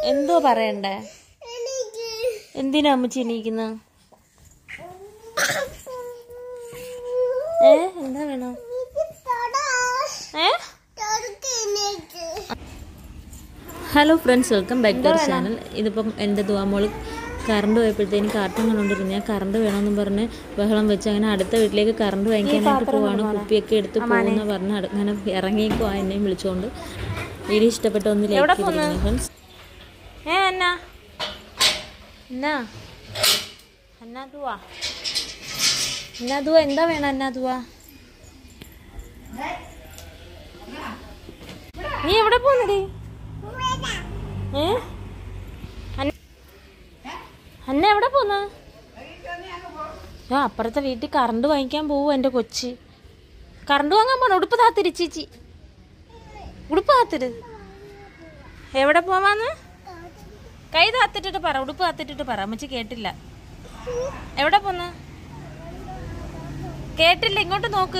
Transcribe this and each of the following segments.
എന്തോ പറയണ്ടേ എന്തിനാ അമ്മച്ചി എണീക്കുന്ന ഏ എന്താ വേണോ ഏ hello friends welcome back to our channel ഇതിപ്പം എൻ്റെ ദുവാമോള് കറണ്ട് പോയപ്പോഴത്തേനും കാർട്ടൂൺ കണ്ടുകൊണ്ടിരുന്നു ഞാൻ കറണ്ട് വേണമെന്നും പറഞ്ഞ് ബഹളം വെച്ച് അങ്ങനെ അടുത്ത വീട്ടിലേക്ക് കറണ്ട് വാങ്ങിക്കാനായിട്ട് പോവാണ് കുപ്പിയൊക്കെ എടുത്ത് പോകുന്ന പറഞ്ഞ് അട- അങ്ങനെ ഇറങ്ങിയേക്കുവാ എന്നെയും വിളിച്ചുകൊണ്ട് വീഡിയോ ഇഷ്ടപ്പെട്ട ഒന്ന് ലൈക്ക് ചെയ്തിരിക്കുന്നു ഫ്രണ്ട്സ് ഏ എന്നാ എന്നാ എന്നാ ദുവാ എന്നാ ദുവാ എന്താ വേണം എന്നാ ദുവാ നീ എവിടെ പോകുന്നടി ഏ അന്ന- അന്ന എവിടെ പോന്ന ഞാൻ അപ്പുറത്തെ വീട്ടിൽ കറണ്ട് വാങ്ങിക്കാൻ പോവും എൻ്റെ കൊച്ച് കറണ്ട് വാങ്ങാൻ പോണ ഉടുപ്പ് താത്തിരി ചേച്ചി ഉടുപ്പ് താത്തിര് എവിടെ പോവാന്ന് കൈ താത്തിട്ടിട്ട് പറ ഉടുപ്പ് താത്തിട്ടിട്ട് പറ അമ്മച്ചി കേട്ടില്ല എവിടെ പോന്ന കേട്ടില്ല ഇങ്ങോട്ട് നോക്ക്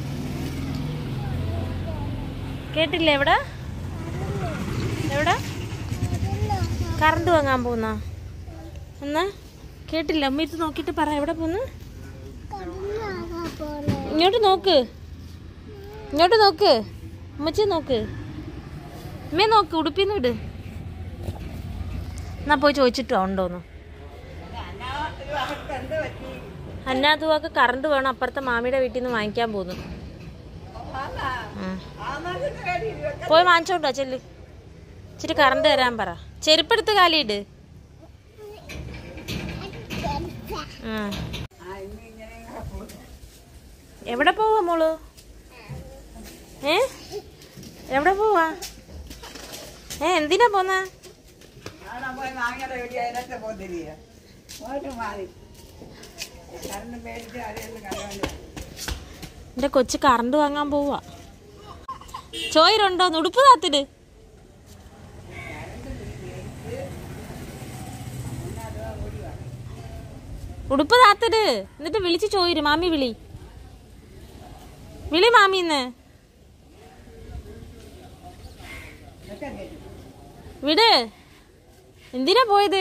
കേട്ടില്ല എവിടെ എവിടെ കറണ്ട് വാങ്ങാൻ പോന്ന എന്നാ കേട്ടില്ല അമ്മ ഇത് നോക്കിയിട്ട് പറ എവിടെ പോന്ന് ഇങ്ങോട്ട് നോക്ക് ഇങ്ങോട്ട് നോക്ക് അമ്മച്ചി നോക്ക് അമ്മേ നോക്ക് ഉടുപ്പിന്ന് വിട് എന്നാ പോയി ചോദിച്ചിട്ടോ ഉണ്ടോന്ന് അന്നാത്തുവാക്ക് കറണ്ട് വേണം അപ്പുറത്തെ മാമിയുടെ വീട്ടിൽ നിന്ന് വാങ്ങിക്കാൻ പോന്നു ഉം. പോയി വാങ്ങിച്ചോണ്ടോ ചെല്ല് ഇച്ചിരി കറണ്ട് തരാൻ പറ ചെരുപ്പെടുത്ത് കാലിയിട് ഉം. എവിടെ പോവാ മോള് ഏ എവിടെ പോവാ ഏ എന്തിനാ പോന്ന എന്റെ കൊച്ചു കറണ്ട് വാങ്ങാൻ പോവാ ചോയിരുണ്ടോ ഉടുപ്പ് താത്തിട് ഉടുപ്പ് താത്തിട് എന്നിട്ട് വിളിച്ച് ചോയിര് മാമി വിളി വിളി മാമിന്ന് വിട് എന്തിനാ പോയത്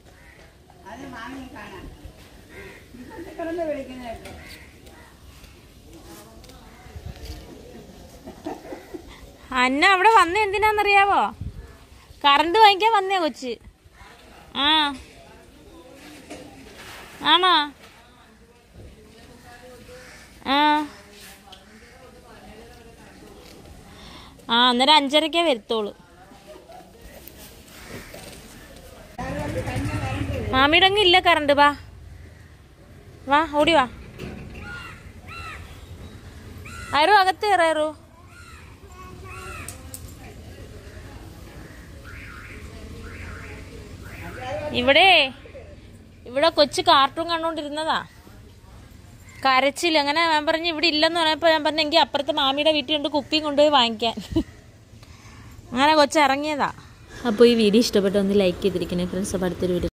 അന്ന അവിടെ വന്ന എന്തിനാന്നറിയാവോ കറണ്ട് വാങ്ങിക്കാൻ വന്നേ കൊച്ച് ആ ആണോ ആ ആ അന്നേരം അഞ്ചരക്കേ വരുത്തോളൂ മാമിയുടെ അങ്ങ് ഇല്ല കറണ്ട് വാ വാ ഓടി വാ ആരോ അകത്ത് കയറാറോ ഇവിടെ ഇവിടെ കൊച്ചു കാർട്ടൂൺ കണ്ടോണ്ടിരുന്നതാ കരച്ചില്ല അങ്ങനെ ഞാൻ പറഞ്ഞു ഇവിടെ ഇല്ലെന്ന് പറഞ്ഞപ്പോൾ ഞാൻ പറഞ്ഞു എങ്കിൽ അപ്പുറത്തെ മാമിയുടെ വീട്ടിൽ കൊണ്ട് കുപ്പിയും കൊണ്ടുപോയി വാങ്ങിക്കാൻ അങ്ങനെ കൊച്ചു ഇറങ്ങിയതാ അപ്പോൾ ഈ വീഡിയോ ഇഷ്ടപ്പെട്ട ഒന്ന് ലൈക്ക് ചെയ്തിരിക്കണേ ഫ്രണ്ട്സ് അപ്പോൾ അടുത്തൊരു വീഡിയോ